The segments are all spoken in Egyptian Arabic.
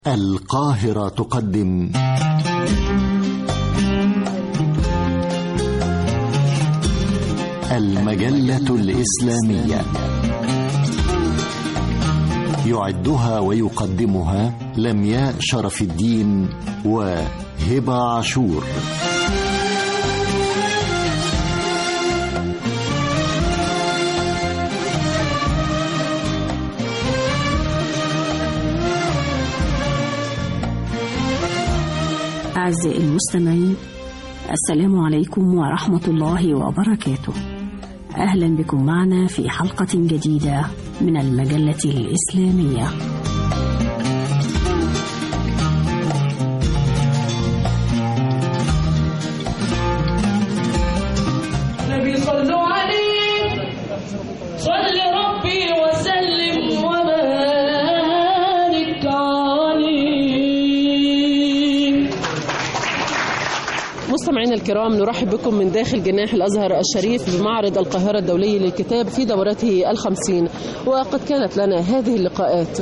القاهرة تقدم المجلة الإسلامية يعدها ويقدمها لمياء شرف الدين وهبة عاشور أعزائي المستمعين السلام عليكم ورحمة الله وبركاته أهلا بكم معنا في حلقة جديدة من المجلة الإسلامية نبي صلوا عليه صل ربي وسلم وبارك عليه مستمعينا الكرام نرحب بكم من داخل جناح الأزهر الشريف بمعرض القاهرة الدولي للكتاب في دورته الخمسين وقد كانت لنا هذه اللقاءات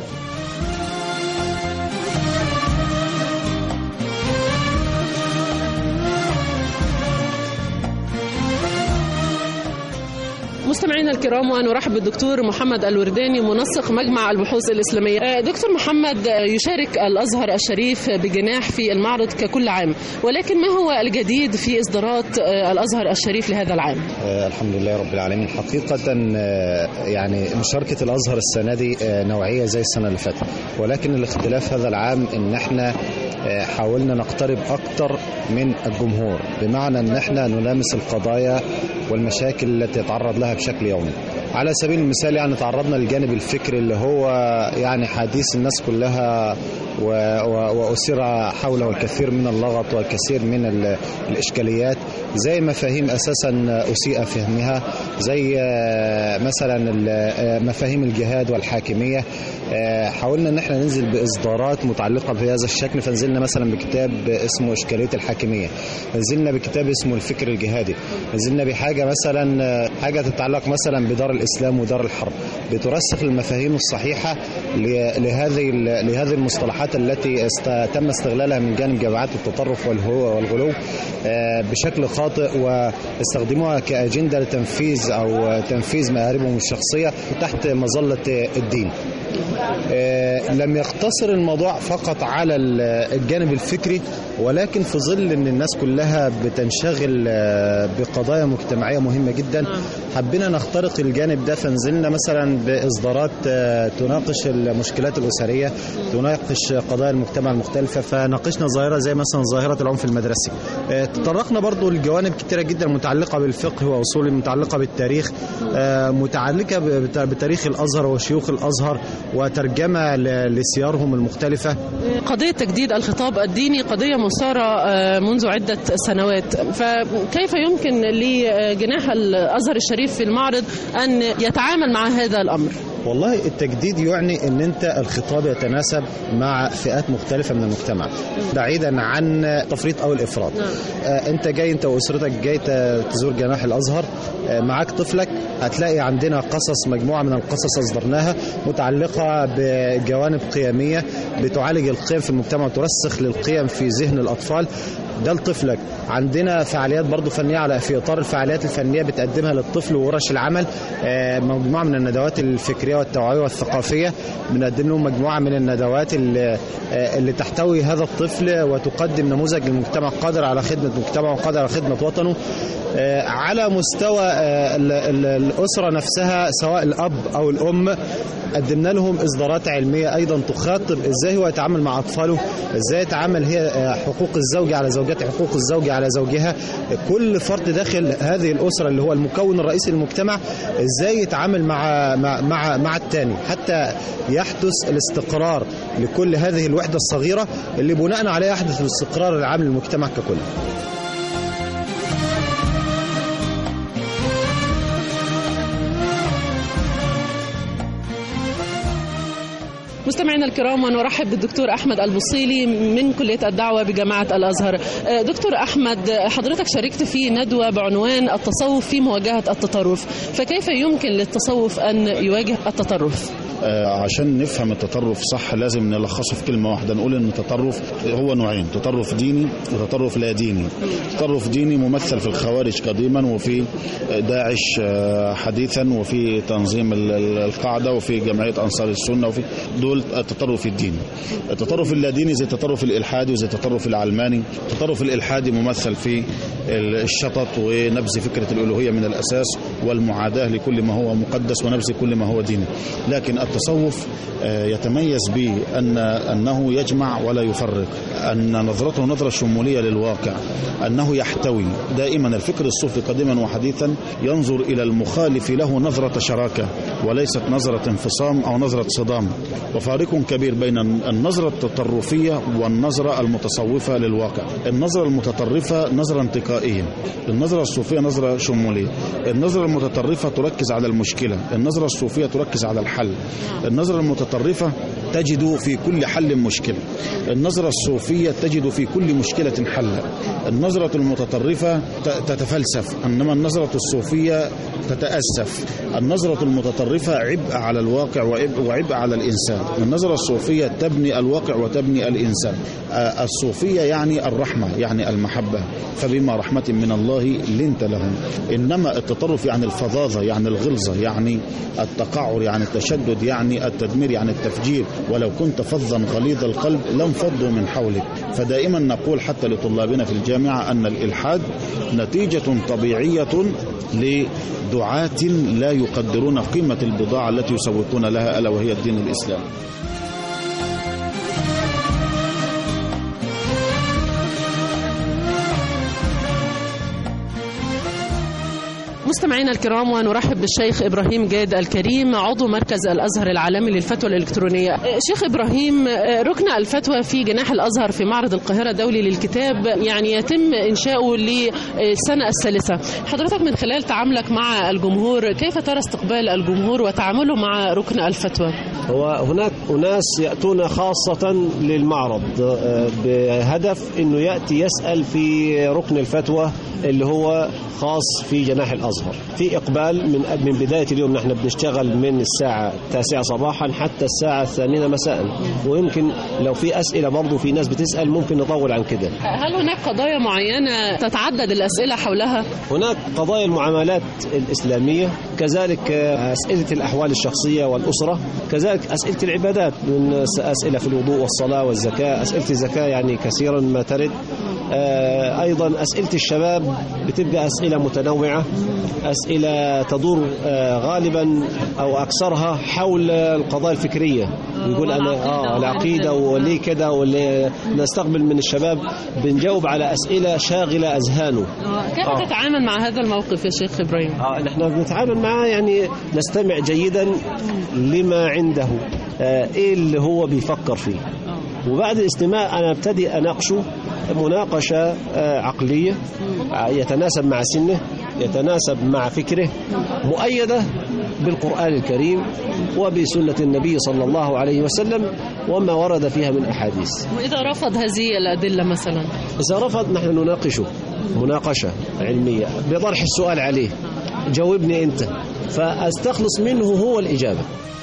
مستمعينا الكرام ونرحب بالدكتور محمد الورداني منسق مجمع البحوث الإسلامية آه، دكتور محمد آه، يشارك الأزهر الشريف بجناح في المعرض ككل عام ولكن ما هو الجديد في إصدارات آه، الأزهر الشريف لهذا العام آه، الحمد لله رب العالمين حقيقة آه، يعني مشاركة الأزهر السنة دي آه، نوعية زي السنة اللي فاتت ولكن الاختلاف هذا العام إن احنا آه، حاولنا نقترب أكتر من الجمهور بمعنى إن احنا نلامس القضايا والمشاكل التي يتعرض لها بشكل يومي على سبيل المثال يعني تعرضنا للجانب الفكري اللي هو يعني حديث الناس كلها و- و- وأثير حوله الكثير من اللغط والكثير من ال- الإشكاليات زي مفاهيم أساسا أسيء فهمها زي آه، مثلا ال- آه، مفاهيم الجهاد والحاكمية آه، حاولنا ان احنا ننزل باصدارات متعلقه بهذا الشكل فنزلنا مثلا بكتاب اسمه اشكاليه الحاكميه نزلنا بكتاب اسمه الفكر الجهادي نزلنا بحاجه مثلا آه، حاجه تتعلق مثلا بدار الاسلام ودار الحرب بترسخ المفاهيم الصحيحه ل- لهذه ال- لهذه المصطلحات التي است- تم استغلالها من جانب جماعات التطرف والهو والغلو آه، بشكل خاطئ واستخدموها كاجنده لتنفيذ او تنفيذ مآربهم الشخصيه تحت مظله الدين آه، لم يقتصر الموضوع فقط على ال- الجانب الفكري ولكن في ظل ان الناس كلها بتنشغل آه، بقضايا مجتمعيه مهمه جدا حبينا نخترق الجانب ده فنزلنا مثلا باصدارات آه، تناقش المشكلات الاسريه تناقش قضايا المجتمع المختلفه فناقشنا ظاهره زي مثلا ظاهره العنف المدرسي آه، تطرقنا برضو لجوانب كتيره جدا متعلقه بالفقه واصول متعلقه بالتاريخ آه، متعلقه بت- بتاريخ الازهر وشيوخ الازهر وترجمه ل- لسيارهم المختلفه قضية تجديد الخطاب الديني قضية مثارة آه، منذ عدة سنوات فكيف يمكن لجناح الأزهر الشريف في المعرض أن يتعامل مع هذا الأمر والله التجديد يعني ان انت الخطاب يتناسب مع فئات مختلفه من المجتمع بعيدا عن التفريط او الافراط نعم. آه انت جاي انت واسرتك جاي ت- تزور جناح الازهر آه معاك طفلك هتلاقي عندنا قصص مجموعه من القصص اصدرناها متعلقه بجوانب قيميه بتعالج القيم في المجتمع وترسخ للقيم في ذهن الاطفال ده لطفلك عندنا فعاليات برضو فنية على في إطار الفعاليات الفنية بتقدمها للطفل وورش العمل آه، مجموعة من الندوات الفكرية والتوعوية والثقافية بنقدم لهم مجموعة من الندوات اللي, آه، اللي تحتوي هذا الطفل وتقدم نموذج للمجتمع قادر على خدمة مجتمعه وقادر على خدمة وطنه آه، على مستوى آه، ال- ال- الأسرة نفسها سواء الأب أو الأم قدمنا لهم اصدارات علميه ايضا تخاطب ازاي هو يتعامل مع اطفاله ازاي يتعامل هي آه، حقوق الزوج على زوجته حقوق الزوج على زوجها كل فرد داخل هذه الاسره اللي هو المكون الرئيسي للمجتمع ازاي يتعامل مع مع مع, مع الثاني حتى يحدث الاستقرار لكل هذه الوحده الصغيره اللي بناء عليها يحدث الاستقرار العام للمجتمع ككل مستمعينا الكرام ونرحب بالدكتور احمد البصيلي من كليه الدعوه بجامعه الازهر. آه، دكتور احمد حضرتك شاركت في ندوه بعنوان التصوف في مواجهه التطرف، فكيف يمكن للتصوف ان يواجه التطرف؟ آه، عشان نفهم التطرف صح لازم نلخصه في كلمة واحدة نقول ان التطرف هو نوعين تطرف ديني وتطرف لا ديني تطرف ديني ممثل في الخوارج قديما وفي داعش آه، حديثا وفي تنظيم ال- ال- القاعدة وفي جمعية أنصار السنة وفي دول التطرف الديني التطرف اللاديني زي التطرف الإلحادي وزي التطرف العلماني التطرف الإلحادي ممثل في ال- الشطط ونبذ فكرة الألوهية من الأساس والمعاداة لكل ما هو مقدس ونبذ كل ما هو ديني لكن التصوف آه، يتميز بأن أنه يجمع ولا يفرق أن نظرته نظرة شمولية للواقع أنه يحتوي دائما الفكر الصوفي قديما وحديثا ينظر إلى المخالف له نظرة شراكة وليست نظرة انفصام أو نظرة صدام وفارق كبير بين النظرة التطرفية والنظرة المتصوفة للواقع النظرة المتطرفة نظرة انتقائية النظرة الصوفية نظرة شمولية النظرة المتطرفة تركز على المشكلة النظرة الصوفية تركز على الحل النظرة المتطرفة تجد في كل حل مشكلة النظرة الصوفية تجد في كل مشكلة حلا النظرة المتطرفة ت- تتفلسف إنما النظرة الصوفية تتأسف النظرة المتطرفة عبء على الواقع وعبء, وعبء على الإنسان النظرة الصوفية تبني الواقع وتبني الإنسان آه، الصوفية يعني الرحمة يعني المحبة فبما رحمة من الله لنت لهم إنما التطرف يعني الفظاظة يعني الغلظة يعني التقعر يعني التشدد يعني التدمير يعني التفجير ولو كنت فظا غليظ القلب لانفضوا من حولك فدائما نقول حتى لطلابنا في الجامعة أن الإلحاد نتيجة طبيعية لدعاة لا يقدرون قيمة البضاعة التي يسوقون لها ألا وهي الدين الإسلامي مستمعينا الكرام ونرحب بالشيخ ابراهيم جاد الكريم عضو مركز الازهر العالمي للفتوى الالكترونيه. آه، شيخ ابراهيم آه، ركن الفتوى في جناح الازهر في معرض القاهره الدولي للكتاب يعني يتم انشاؤه للسنه الثالثه. حضرتك من خلال تعاملك مع الجمهور كيف ترى استقبال الجمهور وتعامله مع ركن الفتوى؟ هو هناك أناس يأتون خاصة للمعرض آه، بهدف أنه يأتي يسأل في ركن الفتوى اللي هو خاص في جناح الأزهر في إقبال من من بداية اليوم نحن بنشتغل من الساعة التاسعة صباحا حتى الساعة الثامنة مساء ويمكن لو في أسئلة برضو في ناس بتسأل ممكن نطول عن كده هل هناك قضايا معينه تتعدد الاسئله حولها؟ هناك قضايا المعاملات الإسلامية كذلك أسئلة الأحوال الشخصية والأسرة كذلك أسئلة العبادات من أسئلة في الوضوء والصلاة والزكاة أسئلة الزكاة يعني كثيرا ما ترد آه، أيضا أسئلة الشباب بتبقى أسئلة متنوعة أسئلة تدور آه، غالبا أو أكثرها حول القضايا الفكرية يقول أنا آه العقيدة وليه كده واللي نستقبل من الشباب بنجاوب على أسئلة شاغلة أذهانه كيف آه. تتعامل مع هذا الموقف يا شيخ ابراهيم؟ آه نحن بنتعامل معاه يعني نستمع جيدا لما عنده آه ايه اللي هو بيفكر فيه وبعد الاستماع انا ابتدي اناقشه مناقشه آه عقليه آه، يتناسب مع سنه يتناسب مع فكره مؤيده بالقران الكريم وبسنه النبي صلى الله عليه وسلم وما ورد فيها من احاديث واذا رفض هذه الادله مثلا؟ إذا رفض نحن نناقشه مناقشة علمية بطرح السؤال عليه جاوبني أنت فأستخلص منه هو الإجابة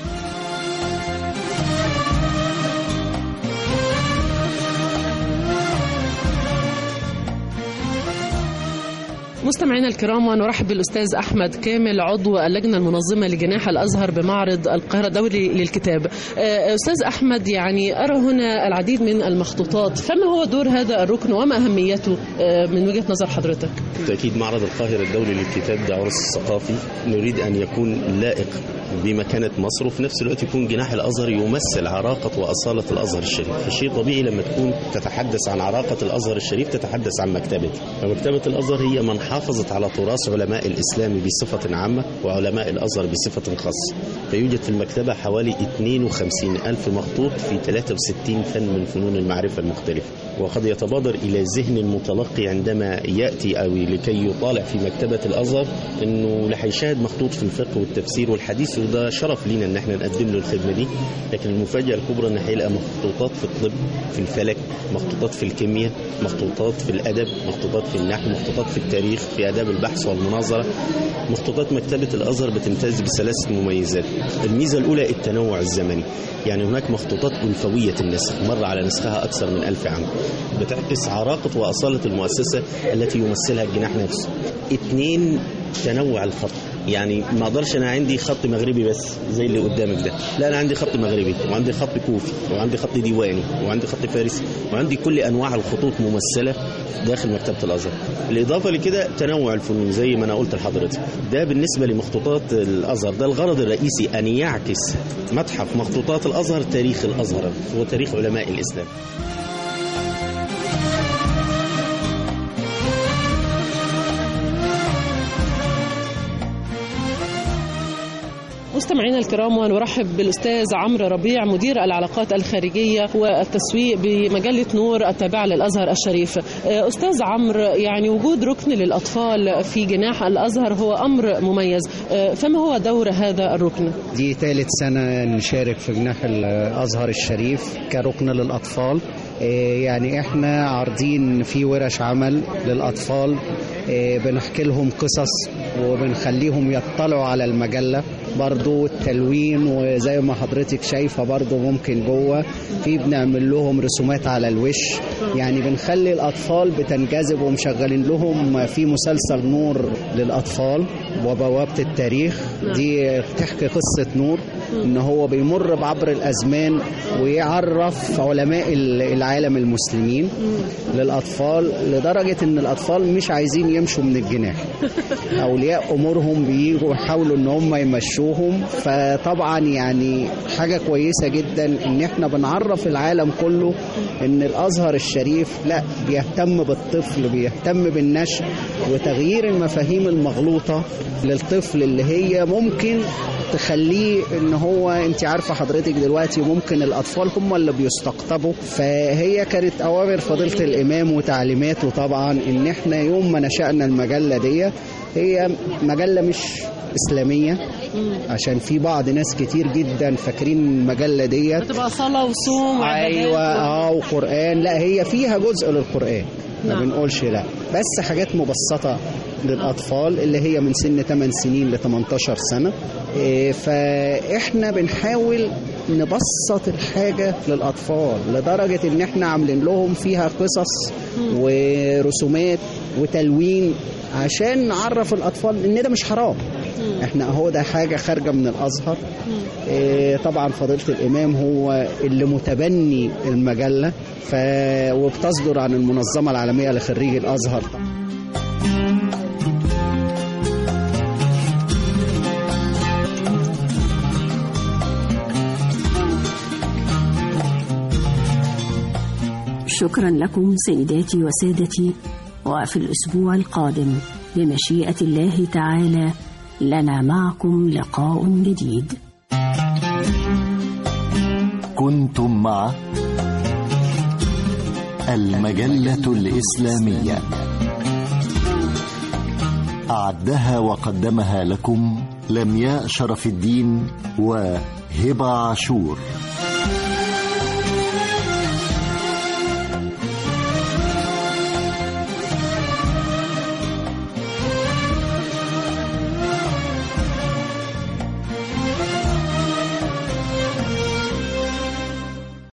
مستمعينا الكرام ونرحب بالاستاذ احمد كامل عضو اللجنه المنظمه لجناح الازهر بمعرض القاهره الدولي للكتاب. آه، استاذ احمد يعني ارى هنا العديد من المخطوطات، فما هو دور هذا الركن وما اهميته آه، من وجهه نظر حضرتك؟ بالتأكيد معرض القاهرة الدولي للكتاب ده عرس ثقافي نريد أن يكون لائق بمكانة مصر وفي نفس الوقت يكون جناح الأزهر يمثل عراقة وأصالة الأزهر الشريف فشيء طبيعي لما تكون تتحدث عن عراقة الأزهر الشريف تتحدث عن مكتبته فمكتبة الأزهر هي من حافظت على تراث علماء الإسلام بصفة عامة وعلماء الأزهر بصفة خاصة فيوجد في المكتبة حوالي 52 ألف مخطوط في 63 فن من فنون المعرفة المختلفة وقد يتبادر إلى ذهن المتلقي عندما يأتي أو لكي يطالع في مكتبة الأزهر أنه اللي هيشاهد مخطوط في الفقه والتفسير والحديث المؤسس وده شرف لينا ان احنا نقدم له الخدمه دي لكن المفاجاه الكبرى ان هيلقى مخطوطات في الطب في الفلك مخطوطات في الكيمياء مخطوطات في الادب مخطوطات في النحو مخطوطات في التاريخ في اداب البحث والمناظره مخطوطات مكتبه الازهر بتمتاز بثلاث مميزات الميزه الاولى التنوع الزمني يعني هناك مخطوطات ألفوية النسخ مر على نسخها أكثر من ألف عام بتعكس عراقة وأصالة المؤسسة التي يمثلها الجناح نفسه اثنين تنوع الخط يعني ما اقدرش انا عندي خط مغربي بس زي اللي قدامك ده لا انا عندي خط مغربي وعندي خط كوفي وعندي خط ديواني وعندي خط فارسي وعندي كل انواع الخطوط ممثله داخل مكتبه الازهر الاضافه لكده تنوع الفنون زي ما انا قلت لحضرتك ده بالنسبه لمخطوطات الازهر ده الغرض الرئيسي ان يعكس متحف مخطوطات الازهر تاريخ الازهر وتاريخ علماء الاسلام مستمعينا الكرام ونرحب بالاستاذ عمرو ربيع مدير العلاقات الخارجيه والتسويق بمجله نور التابعه للازهر الشريف. استاذ عمرو يعني وجود ركن للاطفال في جناح الازهر هو امر مميز، فما هو دور هذا الركن؟ دي ثالث سنه نشارك في جناح الازهر الشريف كركن للاطفال. يعني احنا عارضين في ورش عمل للاطفال بنحكي لهم قصص وبنخليهم يطلعوا على المجله برضو التلوين وزي ما حضرتك شايفه برضو ممكن جوه في بنعمل لهم رسومات على الوش يعني بنخلي الاطفال بتنجذب ومشغلين لهم في مسلسل نور للاطفال وبوابه التاريخ دي بتحكي قصه نور ان هو بيمر بعبر الازمان ويعرف علماء العالم المسلمين للاطفال لدرجه ان الاطفال مش عايزين يمشوا من الجناح اولياء امورهم بييجوا يحاولوا ان هم يمشوهم فطبعا يعني حاجه كويسه جدا ان احنا بنعرف العالم كله ان الازهر الشريف لا بيهتم بالطفل بيهتم بالنشء وتغيير المفاهيم المغلوطه للطفل اللي هي ممكن تخليه ان هو انت عارفه حضرتك دلوقتي ممكن الاطفال هم اللي بيستقطبوا فهي كانت اوامر فضيله الامام وتعليماته طبعا ان احنا يوم ما نشأنا المجله دي هي مجله مش اسلاميه عشان في بعض ناس كتير جدا فاكرين المجله ديت بتبقى صلاه وصوم ايوه اه وقران لا هي فيها جزء للقران ما نعم. بنقولش لا بس حاجات مبسطه للاطفال اللي هي من سن 8 سنين ل 18 سنه إيه، فاحنا بنحاول نبسط الحاجه للاطفال لدرجه ان احنا عاملين لهم فيها قصص ورسومات وتلوين عشان نعرف الاطفال ان ده مش حرام احنا اهو ده حاجه خارجه من الازهر إيه، طبعا فضيله الامام هو اللي متبني المجله ف وبتصدر عن المنظمه العالميه لخريجي الازهر شكرا لكم سيداتي وسادتي وفي الأسبوع القادم بمشيئة الله تعالى لنا معكم لقاء جديد كنتم مع المجلة الإسلامية أعدها وقدمها لكم لمياء شرف الدين وهبة عاشور